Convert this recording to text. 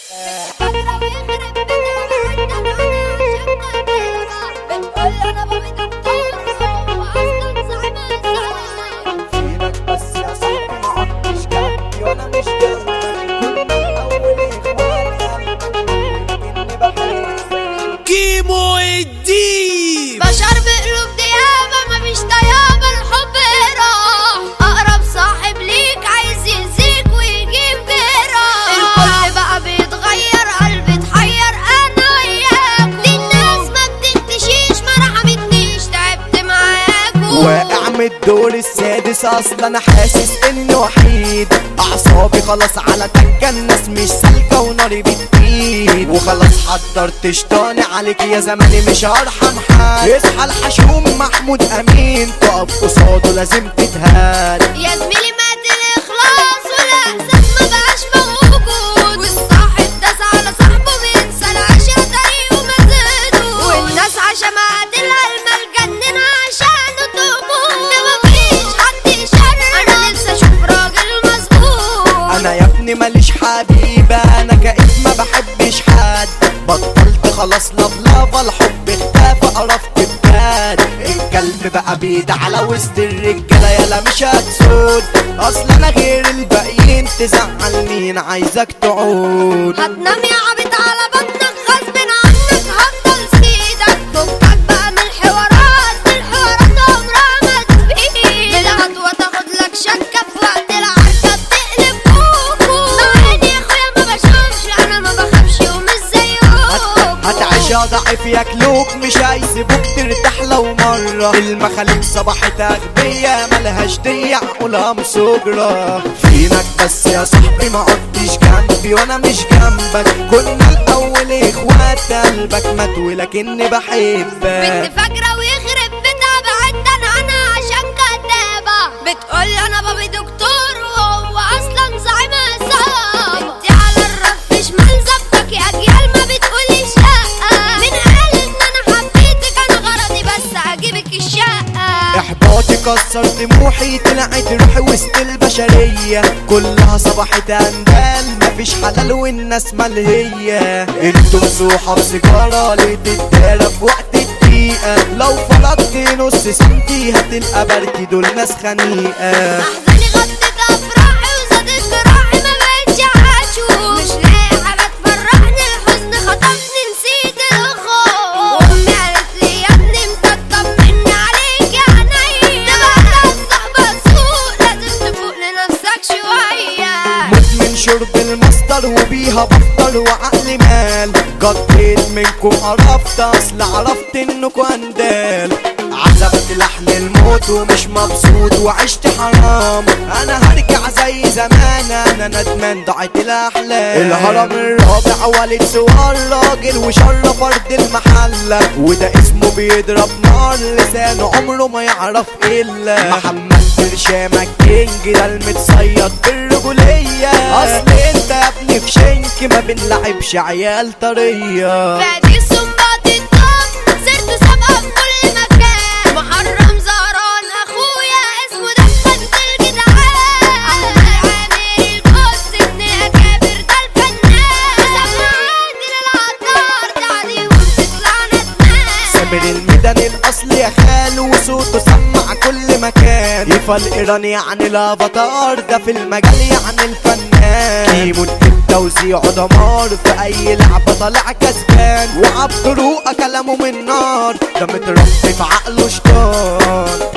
فينك بس يا صاحبي ما عدتش جنبي وانا مش جنبك كنا اول اخوان اني بحبك كيمو الديب بشر بقلوب ديابة مفيش طيابة الحب راح أقرب صاحب ليك عايز يأذيك ويجيب جراح الكل بقى بيتغير قلبي اتحير أنا وياك دي الناس ما بتكتشيش ما رحمتنيش تعبت معاكوا واقع من الدور السادس اصلا انا حاسس اني وحيد اعصابي خلاص على تكه الناس مش سالكه وناري بتزيد وخلاص حضرت شطاني عليك يا زماني مش هرحم حد اصحى الحشوم محمود امين تقف قصاده لازم تتهان يا زميلي مات الإخلاص والإحساس ما بقاش موجود والصاحب داس على صاحبه بينسى العشرة طريقه مزاده والناس عشان ما قاتلها المال جننا عشانه تموت ده مفيش حد يشرف أنا نفسي أشوف راجل مظبوط انا يا ابني ماليش حبيبه انا كئيب ما بحبش حد بطلت خلاص لفلافه الحب اختفى قرفت بجد الكلب بقى بيد على وسط الرجاله يلا مش هتسود اصل انا غير الباقيين تزعل مين عايزك تعود هتنام يا عبيط على بطنك غصب عنك هفضل سيدك فكك بقى من الحوارات الحوارات عمرها ما تفيد بالعدوى تاخد لك شكة في وقت العركة بتقلب كوكو مع اني يا اخويا ما بشوفش انا ما بخافش ومش زيكم هتعيشها ضعيف ياكلوك مش هيسيبوك ترتاح لو مرة المخاليق صباحت أغبية ملهاش دي عقولها مسجرة فينك بس يا صاحبي ما عدتش جنبي وأنا مش جنبك كنا الأول إخوات قلبك مات ولكني بحبك بنت فجرة ويخرب بيتها بعدت انا عنها عشان كدابة بتقول انا بابي دكتور وهو اصلا زعيم عصابة انت على الرف شمال زبطك يا اجيال ما بتقوليش لا من قال ان انا حبيتك انا غرضي بس اجيبك الشقة احباطي كسر طموحي طلعت روحي وسط البشرية كلها صباحت اندال مفيش حلال والناس ملهية انتم صحاب سيجارة ليه تتدارى في وقت الدقيقة لو فرضت نص سنتي هتلقى بركي دول ناس خنيقة احزاني غطت افراحي وزادت جراحي ما بقتش اشوف مش لاقي حاجه تفرحني الحزن خطفني نسيت الخوف امي قالت لي يا ابني انت تطمني عليك يا عينيا ده بقى الصحبه سوق لازم تفوق لنفسك شويه مدمن شرب المصدر وبيها بفطر وعقلي مال قضيت منكم قرفت اصل عرفت انكم اندال عزبت لحن الموت ومش مبسوط وعشت حرام انا هرجع زي زمان انا ندمان ضاعت الاحلام الهرم الرابع والد سوار راجل وشرف ارض المحله وده اسمه بيضرب نار لسانه عمره ما يعرف الا محمد برشامك كينج ده المتصيد بالرجوليه اصل انت يا ابني في شنك ما بنلعبش عيال طريه فادي صنبات الطب سرت سابقة في كل مكان محرم زهران اخويا اسمه دخلت الجدعان عامل القدس ابن اكابر ده الفنان سمعت للعطار تعدي وبتطلع ندمان سامر الميدان الاصل يا خال وصوته سمع كل مكان يفا الايراني عن الافاتار ده في المجال يعني الفنان كيمو التوزيع دمار في اي لعبه طالع كسبان وعبد رؤى كلامه من نار ده متربي في عقله شطان